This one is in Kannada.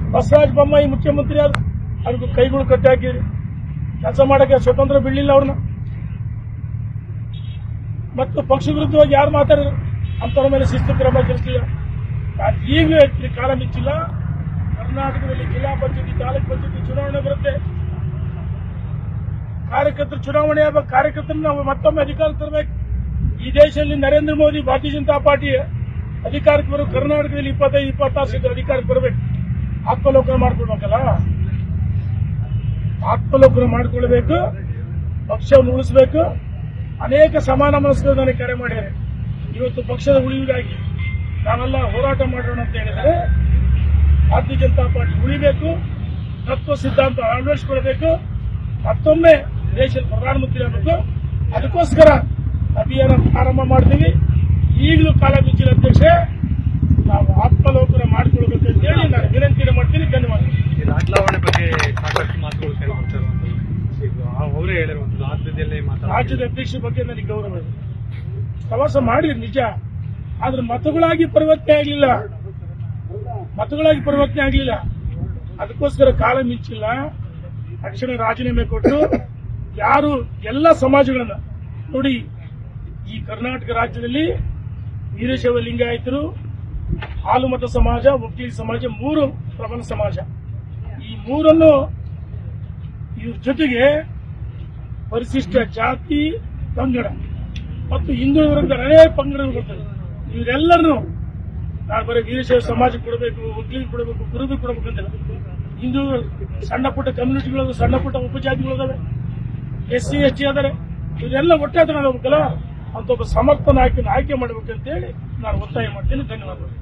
ಬಸವರಾಜ ಬೊಮ್ಮಾಯಿ ಮುಖ್ಯಮಂತ್ರಿ ಆದ ಅವ್ರಿಗೂ ಕೈಗಳು ಕಟ್ಟಿ ಹಾಕಿದ್ರಿ ಕೆಲಸ ಮಾಡಕ್ಕೆ ಸ್ವತಂತ್ರ ಬಿಡಲಿಲ್ಲ ಅವ್ರನ್ನ ಮತ್ತು ಪಕ್ಷ ವಿರುದ್ಧವಾಗಿ ಯಾರು ಮಾತಾಡಿದ್ರು ಅಂತವ್ರ ಮೇಲೆ ಶಿಸ್ತು ಕ್ರಮ ಜರುಗಿಸಲಿಲ್ಲ ನಾನು ಈಗಲೂ ಹೇಳ್ತೀನಿ ಕಾಲ ಮಿಂಚಿಲ್ಲ ಕರ್ನಾಟಕದಲ್ಲಿ ಜಿಲ್ಲಾ ಪಂಚಾಯತಿ ತಾಲೂಕ್ ಪಂಚಾಯತಿ ಚುನಾವಣೆ ಬರುತ್ತೆ ಕಾರ್ಯಕರ್ತರು ಚುನಾವಣೆ ಆಗಬೇಕು ಕಾರ್ಯಕರ್ತರನ್ನ ನಾವು ಮತ್ತೊಮ್ಮೆ ಅಧಿಕಾರ ತರಬೇಕು ಈ ದೇಶದಲ್ಲಿ ನರೇಂದ್ರ ಮೋದಿ ಭಾರತೀಯ ಜನತಾ ಪಾರ್ಟಿ ಅಧಿಕಾರಕ್ಕೆ ಬರೋ ಕರ್ನಾಟಕದಲ್ಲಿ ಇಪ್ಪತ್ತೈದು ಇಪ್ಪತ್ತಾರು ಸೀಟ್ ಅಧಿಕಾರಕ್ಕೆ ಬರಬೇಕು ಆತ್ಮಲೋಕನ ಮಾಡ್ಕೊಳ್ಬೇಕಲ್ಲ ಆತ್ಮಲೋಕನ ಮಾಡ್ಕೊಳ್ಬೇಕು ಪಕ್ಷವನ್ನು ಉಳಿಸಬೇಕು ಅನೇಕ ಸಮಾನ ಮನಸ್ಕರು ನನಗೆ ಕರೆ ಮಾಡಿದ್ದಾರೆ ಇವತ್ತು ಪಕ್ಷದ ಉಳಿವಿಗಾಗಿ ನಾವೆಲ್ಲ ಹೋರಾಟ ಮಾಡೋಣ ಅಂತ ಹೇಳಿದರೆ ಭಾರತೀಯ ಜನತಾ ಪಾರ್ಟಿ ಉಳಿಬೇಕು ತತ್ವ ಸಿದ್ಧಾಂತ ಅಳವಡಿಸಿಕೊಳ್ಬೇಕು ಮತ್ತೊಮ್ಮೆ ದೇಶದ ಪ್ರಧಾನಮಂತ್ರಿ ಆಗಬೇಕು ಅದಕ್ಕೋಸ್ಕರ ಅಭಿಯಾನ ಪ್ರಾರಂಭ ಮಾಡ್ತೀವಿ ಈಗಲೂ ಕಾಲ ಮಿಂಚಿನ ಅಧ್ಯಕ್ಷ ನಾವು ಆತ್ಮಲೋಕನ ಮಾಡಿಕೊಳ್ಬೇಕು ಅಂತ ಹೇಳಿ ನಾನು ವಿನಂತಿಯನ್ನು ಮಾಡ್ತೀನಿ ಧನ್ಯವಾದ ಈ ರಾಜಲಾವಣೆ ಬಗ್ಗೆ ಸಾಕಷ್ಟು ಮಾತುಗಳು ಕೇಳಿ ಬರ್ತಿರುವಂತದ್ದು ಈಗ ಅವರೇ ಹೇಳಿರುವಂತದ್ದು ಆದ್ಯತೆಯಲ್ಲೇ ಮಾತಾಡ ರಾಜ್ಯದ ಅಧ್ಯಕ್ಷ ಬಗ್ಗೆ ನನಗೆ ಗೌರವ ಇದೆ ಪ್ರವಾಸ ಮಾಡಿ ನಿಜ ಆದ್ರೆ ಮತಗಳಾಗಿ ಪರಿವರ್ತನೆ ಆಗಲಿಲ್ಲ ಮತಗಳಾಗಿ ಪರಿವರ್ತನೆ ಆಗಲಿಲ್ಲ ಅದಕ್ಕೋಸ್ಕರ ಕಾಲ ಮಿಂಚಿಲ್ಲ ತಕ್ಷಣ ರಾಜೀನಾಮೆ ಕೊಟ್ಟು ಯಾರು ಎಲ್ಲ ಸಮಾಜಗಳನ್ನ ನೋಡಿ ಈ ಕರ್ನಾಟಕ ರಾಜ್ಯದಲ್ಲಿ ವೀರಶೈವ ಲಿಂಗಾಯತರು ಹಾಲುಮತ ಸಮಾಜ ವಕೀಲ ಸಮಾಜ ಮೂರು ಪ್ರಬಲ ಸಮಾಜ ಈ ಮೂರನ್ನು ಇವ್ರ ಜೊತೆಗೆ ಪರಿಶಿಷ್ಟ ಜಾತಿ ಪಂಗಡ ಮತ್ತು ಹಿಂದೂ ವರ್ಗದ ಅನೇಕ ಪಂಗಡಗಳು ಬರ್ತದೆ ಇವರೆಲ್ಲರನ್ನು ನಾನು ಬರೀ ವೀರಶೈವ ಸಮಾಜಕ್ಕೆ ಕೊಡಬೇಕು ವಕೀಲಿಗೆ ಕೊಡಬೇಕು ಕುರುಬಿ ಕೊಡಬೇಕು ಅಂತಿಲ್ಲ ಹಿಂದೂ ಸಣ್ಣ ಪುಟ್ಟ ಕಮ್ಯುನಿಟಿಗಳು ಸಣ್ಣ ಪುಟ್ಟ ಉಪಜಾತಿಗಳು ಅದಾವೆ ಎಸ್ ಸಿ ಎಸ್ ಟಿ ಅದಾರೆ ಇವರೆಲ್ಲ ಒಟ್ಟೆ ತಗೊಂಡೋಗ್ಬೇಕಲ್ಲ ಅಂತ ಒಬ್ಬ ಸಮರ್ಥ ನಾಯಕನ ಆಯ್ಕೆ ಮಾಡಬೇಕಂತೇಳಿ ನಾನು ಒತ್ತಾಯ ಮಾಡ್ತೀನಿ ಧನ್ಯವಾದಗಳು